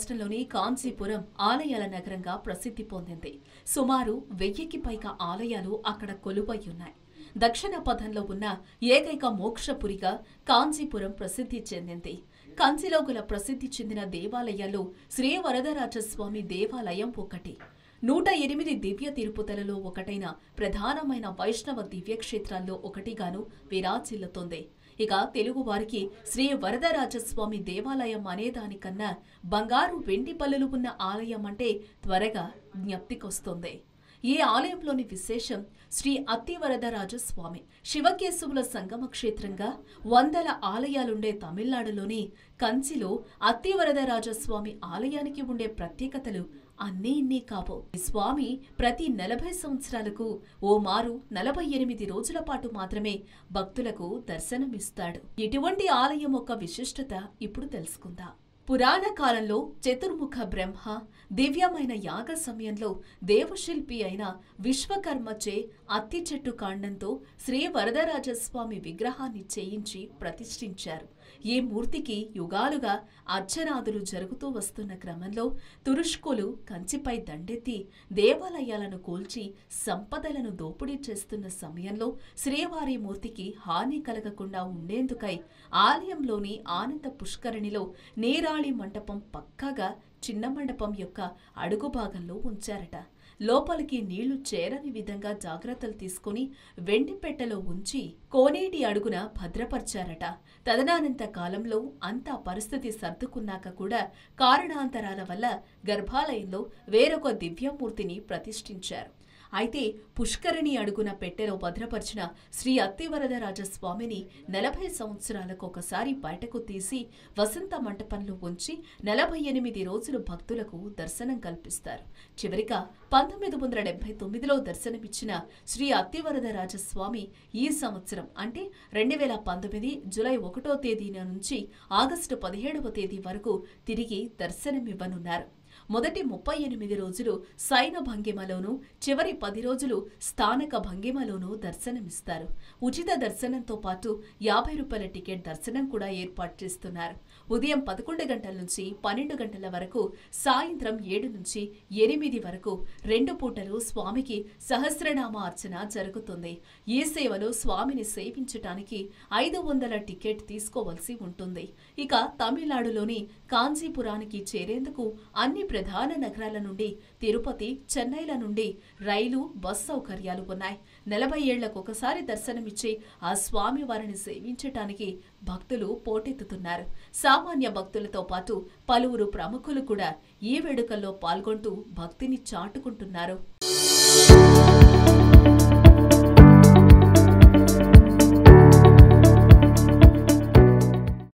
రాష్ట్రంలోని కాంచీపురం ఆలయాల నగరంగా ప్రసిద్ధి పొందింది సుమారు వెయ్యికి పైగా ఆలయాలు అక్కడ కొలువై ఉన్నాయి దక్షిణ పథంలో ఉన్న ఏకైక మోక్షపురిగా కాంచీపురం ప్రసిద్ధి చెందింది కంచిలో గల ప్రసిద్ధి చెందిన దేవాలయాల్లో శ్రీ వరదరాజస్వామి దేవాలయం ఒకటి నూట ఎనిమిది దివ్య తిరుపతులలో ఒకటైన ప్రధానమైన వైష్ణవ దివ్యక్షేత్రాల్లో ఒకటిగాను విరాజిల్లుతోంది ఇక తెలుగువారికి శ్రీ వరదరాజస్వామి దేవాలయం అనేదానికన్నా బంగారు వెండి పల్లులు ఉన్న ఆలయం అంటే త్వరగా జ్ఞప్తికొస్తుంది ఈ ఆలయంలోని విశేషం శ్రీ అత్తివరదరాజస్వామి శివకేశవుల సంగమ క్షేత్రంగా వందల ఆలయాలుండే తమిళనాడులోని కంచిలో అత్తివరదరాజస్వామి ఆలయానికి ఉండే ప్రత్యేకతలు అన్నీ ఇన్ని కావు ఈ స్వామి ప్రతి నలభై సంవత్సరాలకు ఓ మారు నలభై ఎనిమిది రోజుల పాటు మాత్రమే భక్తులకు దర్శనమిస్తాడు ఇటువంటి ఆలయం యొక్క విశిష్టత ఇప్పుడు తెలుసుకుందాం పురాణ కాలంలో చతుర్ముఖ బ్రహ్మ దివ్యమైన యాగ సమయంలో దేవశిల్పి అయిన విశ్వకర్మచే అత్తి చెట్టు కాండంతో శ్రీ వరదరాజస్వామి విగ్రహాన్ని చేయించి ప్రతిష్ఠించారు ఈ మూర్తికి యుగాలుగా అర్చనాదులు జరుగుతూ వస్తున్న క్రమంలో తురుష్కులు కంచిపై దండెత్తి దేవాలయాలను కూల్చి సంపదలను దోపిడీ చేస్తున్న సమయంలో శ్రీవారి మూర్తికి హాని కలగకుండా ఉండేందుకై ఆలయంలోని ఆనంద పుష్కరిణిలో నేరాళి మంటపం పక్కాగా చిన్న మండపం యొక్క అడుగు భాగంలో ఉంచారట లోపలికి నీళ్లు చేరని విధంగా జాగ్రత్తలు తీసుకుని వెండి పెట్టెలో ఉంచి కోనేటి అడుగున భద్రపరిచారట తదనానంత కాలంలో అంతా పరిస్థితి సర్దుకున్నాక కూడా కారణాంతరాల వల్ల గర్భాలయంలో వేరొక దివ్యమూర్తిని ప్రతిష్ఠించారు అయితే పుష్కరిణి అడుగున పెట్టెలో భద్రపరిచిన శ్రీ అత్తివరదరాజస్వామిని నలభై సంవత్సరాలకు ఒకసారి బయటకు తీసి వసంత మంటపంలో ఉంచి నలభై ఎనిమిది రోజులు భక్తులకు దర్శనం కల్పిస్తారు చివరిగా పంతొమ్మిది వందల డెబ్బై తొమ్మిదిలో దర్శనమిచ్చిన శ్రీ అత్తివరదరాజస్వామి ఈ సంవత్సరం అంటే రెండు వేల పంతొమ్మిది జులై ఒకటో తేదీన నుంచి ఆగస్టు పదిహేడవ తేదీ వరకు తిరిగి దర్శనమివ్వనున్నారు మొదటి ముప్పై ఎనిమిది రోజులు సైన భంగిమలోనూ చివరి పది రోజులు స్థానక భంగిమలోనూ దర్శనమిస్తారు ఉచిత దర్శనంతో పాటు యాభై రూపాయల టికెట్ దర్శనం కూడా ఏర్పాటు చేస్తున్నారు ఉదయం పదకొండు గంటల నుంచి పన్నెండు గంటల వరకు సాయంత్రం ఏడు నుంచి ఎనిమిది వరకు రెండు పూటలు స్వామికి సహస్రనామ అర్చన జరుగుతుంది ఈ సేవలో స్వామిని సేవించటానికి ఐదు వందల టికెట్ తీసుకోవలసి ఉంటుంది ఇక తమిళనాడులోని కాంచీపురానికి చేరేందుకు అన్ని ప్రధాన నగరాల నుండి తిరుపతి చెన్నైల నుండి రైలు బస్ సౌకర్యాలు ఉన్నాయి నలభై ఏళ్లకు ఒకసారి దర్శనమిచ్చి ఆ స్వామి వారిని సేవించటానికి భక్తులు పోటెత్తుతున్నారు సామాన్య భక్తులతో పాటు పలువురు ప్రముఖులు కూడా ఈ వేడుకల్లో పాల్గొంటూ భక్తిని చాటుకుంటున్నారు